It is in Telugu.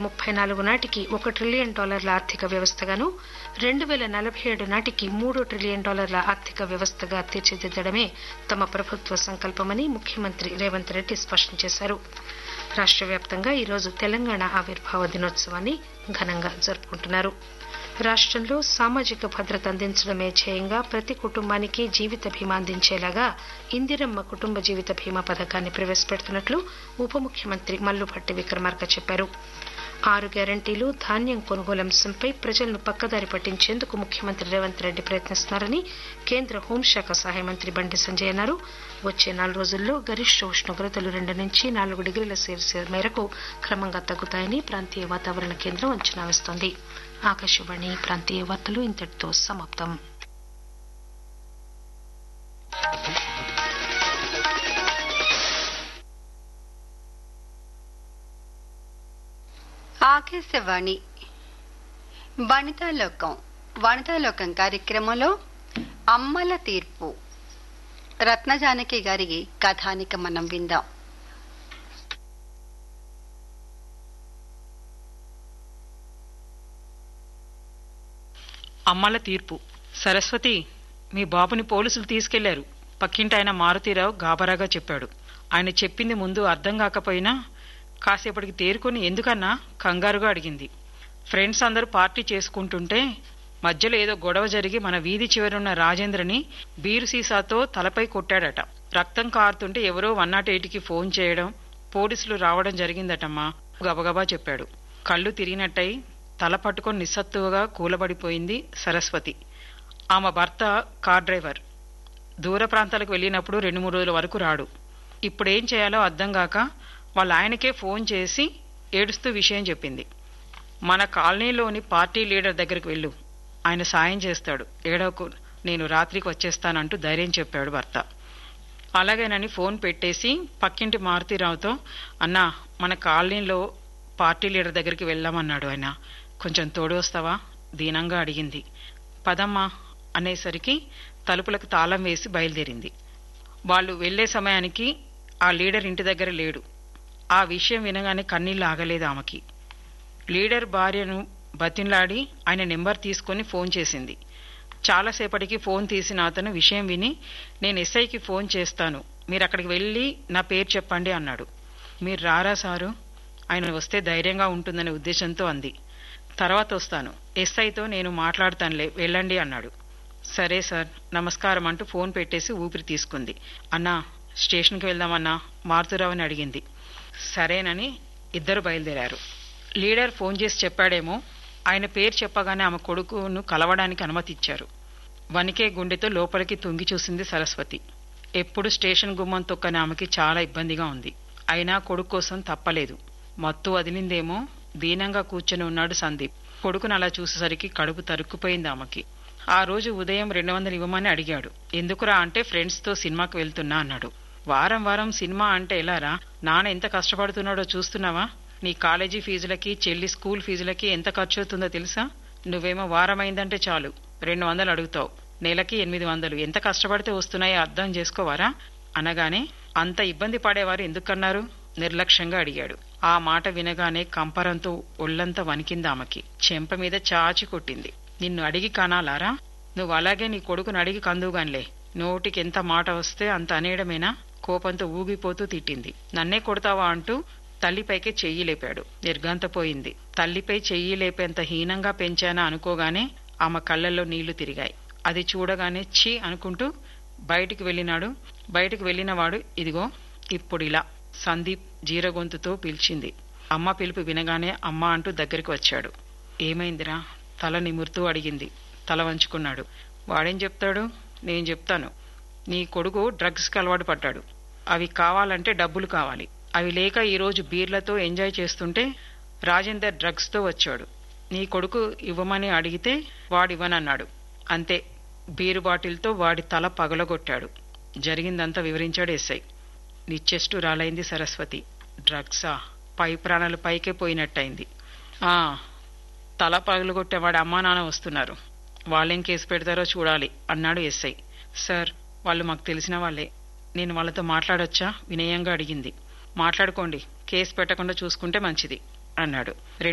ముప్పై నాలుగు నాటికి ఒక ట్రిలియన్ డాలర్ల ఆర్థిక వ్యవస్థగాను రెండు వేల నలభై ఏడు నాటికి మూడు ట్రిలియన్ డాలర్ల ఆర్థిక వ్యవస్థగా తీర్చిదిద్దడమే తమ ప్రభుత్వ సంకల్పమని ముఖ్యమంత్రి రేవంత్ రెడ్డి స్పష్టం చేశారు రాష్ట్ర వ్యాప్తంగా ఈరోజు తెలంగాణ ఆవిర్భావ దినోత్సవాన్ని ఘనంగా జరుపుకుంటున్నారు రాష్ట్రంలో సామాజిక భద్రత అందించడమే ధ్యేయంగా ప్రతి కుటుంబానికి జీవిత బీమా అందించేలాగా ఇందిరమ్మ కుటుంబ జీవిత బీమా పథకాన్ని ప్రవేశపెడుతున్నట్లు ఉప ముఖ్యమంత్రి మల్లుభట్టి విక్రమార్క చెప్పారు ఆరు గ్యారంటీలు ధాన్యం కొనుగోలు అంశంపై ప్రజలను పక్కదారి పట్టించేందుకు ముఖ్యమంత్రి రేవంత్ రెడ్డి ప్రయత్నిస్తున్నారని కేంద్ర హోంశాఖ సహాయ మంత్రి బండి సంజయ్ అన్నారు వచ్చే నాలుగు రోజుల్లో గరిష్ట ఉష్ణోగ్రతలు రెండు నుంచి నాలుగు డిగ్రీల సెల్సియస్ మేరకు క్రమంగా తగ్గుతాయని ప్రాంతీయ వాతావరణ కేంద్రం అంచనా వేస్తోంది ఆకాశవాణి ప్రాంతీయ వార్తలు ఇంతటితో సమాప్తం ఆకాశవాణి వనితాలోకం వనితాలోకం కార్యక్రమంలో అమ్మల తీర్పు రత్నజానకి గారి కథానిక మనం విందాం అమ్మల తీర్పు సరస్వతి మీ బాబుని పోలీసులు తీసుకెళ్లారు పక్కింటి ఆయన మారుతీరావు గాబరాగా చెప్పాడు ఆయన చెప్పింది ముందు అర్థం కాకపోయినా కాసేపటికి తేరుకొని ఎందుకన్నా కంగారుగా అడిగింది ఫ్రెండ్స్ అందరూ పార్టీ చేసుకుంటుంటే మధ్యలో ఏదో గొడవ జరిగి మన వీధి చివరున్న రాజేంద్రని బీరు సీసాతో తలపై కొట్టాడట రక్తం కారుతుంటే ఎవరో వన్ నాట్ ఎయిట్కి ఫోన్ చేయడం పోలీసులు రావడం జరిగిందటమ్మా గబగబా చెప్పాడు కళ్ళు తిరిగినట్టయి తల పట్టుకొని నిస్సత్తువగా కూలబడిపోయింది సరస్వతి ఆమె భర్త కార్ డ్రైవర్ దూర ప్రాంతాలకు వెళ్ళినప్పుడు రెండు మూడు రోజుల వరకు రాడు ఇప్పుడేం చేయాలో అర్థం కాక వాళ్ళ ఆయనకే ఫోన్ చేసి ఏడుస్తూ విషయం చెప్పింది మన కాలనీలోని పార్టీ లీడర్ దగ్గరికి వెళ్ళు ఆయన సాయం చేస్తాడు ఏడవకు నేను రాత్రికి వచ్చేస్తానంటూ ధైర్యం చెప్పాడు భర్త అలాగేనని ఫోన్ పెట్టేసి పక్కింటి మారుతీరావుతో అన్నా మన కాలనీలో పార్టీ లీడర్ దగ్గరికి వెళ్దామన్నాడు ఆయన కొంచెం తోడు వస్తావా దీనంగా అడిగింది పదమ్మా అనేసరికి తలుపులకు తాళం వేసి బయలుదేరింది వాళ్ళు వెళ్లే సమయానికి ఆ లీడర్ ఇంటి దగ్గర లేడు ఆ విషయం వినగానే కన్నీళ్ళు ఆగలేదు ఆమెకి లీడర్ భార్యను బతిన్లాడి ఆయన నెంబర్ తీసుకొని ఫోన్ చేసింది చాలాసేపటికి ఫోన్ తీసిన అతను విషయం విని నేను ఎస్ఐకి ఫోన్ చేస్తాను మీరు అక్కడికి వెళ్ళి నా పేరు చెప్పండి అన్నాడు మీరు రారా సారు ఆయన వస్తే ధైర్యంగా ఉంటుందనే ఉద్దేశంతో అంది తర్వాత వస్తాను ఎస్ఐతో నేను మాట్లాడతానులే వెళ్ళండి అన్నాడు సరే సార్ నమస్కారం అంటూ ఫోన్ పెట్టేసి ఊపిరి తీసుకుంది అన్నా స్టేషన్కి వెళ్దామన్నా మారుతురావని అడిగింది సరేనని ఇద్దరు బయలుదేరారు లీడర్ ఫోన్ చేసి చెప్పాడేమో ఆయన పేరు చెప్పగానే ఆమె కొడుకును కలవడానికి అనుమతి ఇచ్చారు వనికే గుండెతో లోపలికి తుంగి చూసింది సరస్వతి ఎప్పుడు స్టేషన్ గుమ్మం తొక్కని ఆమెకి చాలా ఇబ్బందిగా ఉంది అయినా కొడుకు కోసం తప్పలేదు మత్తు వదిలిందేమో దీనంగా కూర్చొని ఉన్నాడు సందీప్ కొడుకును అలా చూసేసరికి కడుపు తరుక్కుపోయింది ఆమెకి ఆ రోజు ఉదయం రెండు వందలు ఇవ్వమని అడిగాడు ఎందుకురా అంటే ఫ్రెండ్స్తో సినిమాకి వెళ్తున్నా అన్నాడు వారం వారం సినిమా అంటే ఎలారా నాన్న ఎంత కష్టపడుతున్నాడో చూస్తున్నావా నీ కాలేజీ ఫీజులకి చెల్లి స్కూల్ ఫీజులకి ఎంత ఖర్చు అవుతుందో తెలుసా నువ్వేమో వారం అయిందంటే చాలు రెండు వందలు అడుగుతావు నెలకి ఎనిమిది వందలు ఎంత కష్టపడితే వస్తున్నాయో అర్థం చేసుకోవారా అనగానే అంత ఇబ్బంది పడేవారు ఎందుకన్నారు నిర్లక్ష్యంగా అడిగాడు ఆ మాట వినగానే కంపరంతో ఒళ్లంతా వణికింది ఆమెకి చెంప మీద చాచి కొట్టింది నిన్ను అడిగి కనాలారా నువ్వు అలాగే నీ కొడుకును అడిగి కందువుగాన్లే నోటికి ఎంత మాట వస్తే అంత అనేయడమేనా కోపంతో ఊగిపోతూ తిట్టింది నన్నే కొడతావా అంటూ తల్లిపైకే చెయ్యి లేపాడు నిర్ఘాంతపోయింది తల్లిపై చెయ్యి లేపేంత హీనంగా పెంచానా అనుకోగానే ఆమె కళ్ళల్లో నీళ్లు తిరిగాయి అది చూడగానే ఛీ అనుకుంటూ బయటికి వెళ్ళినాడు బయటికి వెళ్ళినవాడు ఇదిగో ఇప్పుడిలా సందీప్ జీరగొంతుతో పిలిచింది అమ్మ పిలుపు వినగానే అమ్మ అంటూ దగ్గరికి వచ్చాడు ఏమైందిరా తల నిమురుతూ అడిగింది తల వంచుకున్నాడు వాడేం చెప్తాడు నేను చెప్తాను నీ కొడుకు డ్రగ్స్కి అలవాటు పడ్డాడు అవి కావాలంటే డబ్బులు కావాలి అవి లేక ఈరోజు బీర్లతో ఎంజాయ్ చేస్తుంటే రాజేందర్ డ్రగ్స్తో వచ్చాడు నీ కొడుకు ఇవ్వమని అడిగితే వాడివ్వనన్నాడు అంతే బీరు బాటిల్తో వాడి తల పగలగొట్టాడు జరిగిందంతా వివరించాడు ఎస్ఐ నిచ్చెస్టు రాలైంది సరస్వతి డ్రగ్సా పై ప్రాణాలు పైకే పోయినట్టయింది ఆ తల పగలగొట్టే వాడి అమ్మా నాన్న వస్తున్నారు వాళ్ళేం కేసు పెడతారో చూడాలి అన్నాడు ఎస్ఐ సార్ వాళ్ళు మాకు తెలిసిన వాళ్ళే నేను వాళ్ళతో మాట్లాడొచ్చా వినయంగా అడిగింది మాట్లాడుకోండి కేసు పెట్టకుండా చూసుకుంటే మంచిది అన్నాడు